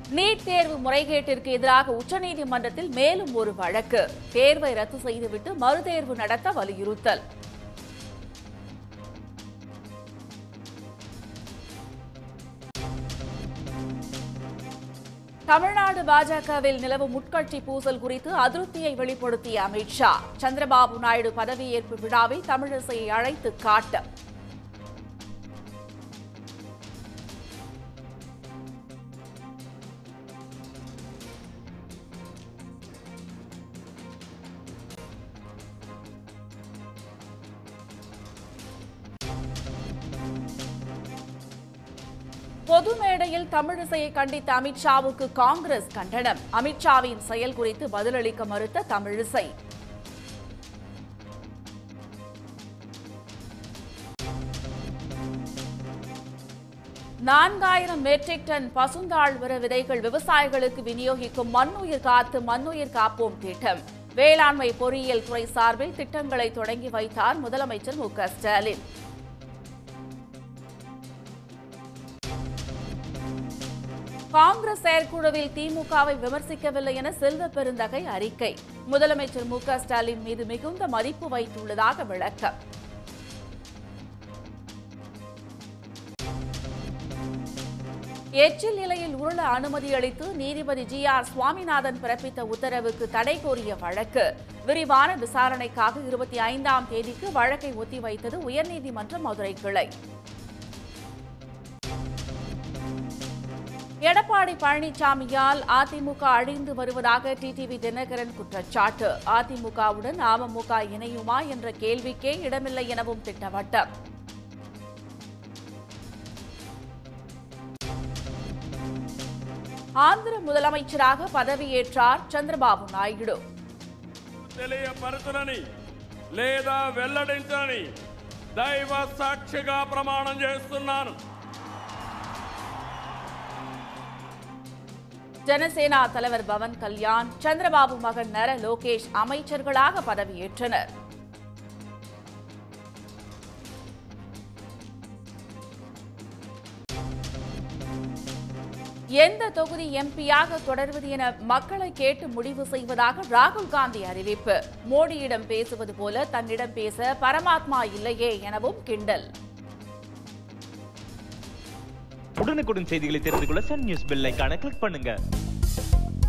NEET தேர்வு முறைகேட்டிற்கு எதிராக உச்சநீதிமன்றத்தில் மேலும் ஒரு வழக்கு தேர்வை ரத்து செய்துவிட்டு மறுதேர்வு நடத்த வலியுறுத்தல் தமிழ்நாடு பாஜகவில் நிலவும் உட்கட்சி பூசல் குறித்து அதிருப்தியை வெளிப்படுத்திய அமித்ஷா சந்திரபாபு நாயுடு பதவியேற்பு விழாவில் தமிழிசையை அழைத்து காட்ட பொது மேடையில் தமிழிசையை கண்டித்த அமித்ஷாவுக்கு காங்கிரஸ் கண்டனம் அமித்ஷாவின் செயல் குறித்து பதிலளிக்க மறுத்த தமிழிசை நான்காயிரம் மெட்ரிக் டன் பசுந்தாள் உர விதைகள் விவசாயிகளுக்கு விநியோகிக்கும் மண்ணுயிர் காத்து மண்ணுயிர் காப்போம் திட்டம் வேளாண்மை பொறியியல் துறை சார்பில் திட்டங்களை தொடங்கி வைத்தார் முதலமைச்சர் மு க ஸ்டாலின் காங்கிரஸ் செயற்குழுவில் திமுகவை விமர்சிக்கவில்லை என செல்வ பெருந்தகை அறிக்கை முதலமைச்சர் மு க ஸ்டாலின் மீது மிகுந்த மதிப்பு வைத்துள்ளதாக விளக்கம் எச்சில் நிலையில் உருள அனுமதி அளித்து நீதிபதி ஜி ஆர் சுவாமிநாதன் பிறப்பித்த உத்தரவுக்கு தடை கோரிய வழக்கு விரிவான விசாரணைக்காக இருபத்தி ஐந்தாம் தேதிக்கு வழக்கை ஒத்திவைத்தது உயர்நீதிமன்ற மதுரை கிளை எடப்பாடி பழனிசாமியால் அதிமுக அழிந்து வருவதாக டிடிவி தினகரன் குற்றச்சாட்டு அதிமுகவுடன் அமமுக இணையுமா என்ற கேள்விக்கே இடமில்லை எனவும் திட்டவட்டம் ஆந்திர முதலமைச்சராக பதவியேற்றார் சந்திரபாபு நாயுடு తెలియపరచునని లేదా వెల్లడించని దైవ సాక్షిగా ప్రమాణం చేస్తున్నాను ஜனசேனா தலைவர் பவன் கல்யாண் சந்திரபாபு மகன் நர லோகேஷ் அமைச்சர்களாக பதவியேற்றனர் எந்த தொகுதி எம்பியாக தொடர்வது என மக்களை கேட்டு முடிவு செய்வதாக ராகுல் காந்தி அறிவிப்பு மோடியிடம் பேசுவது போல தன்னிடம் பேச பரமாத்மா இல்லையே எனவும் கிண்டல் உடனுக்குடன் செய்திகளை தெரிந்து கொள்ள சன் நியூஸ் பெல் ஐகானை கிளிக் பண்ணுங்க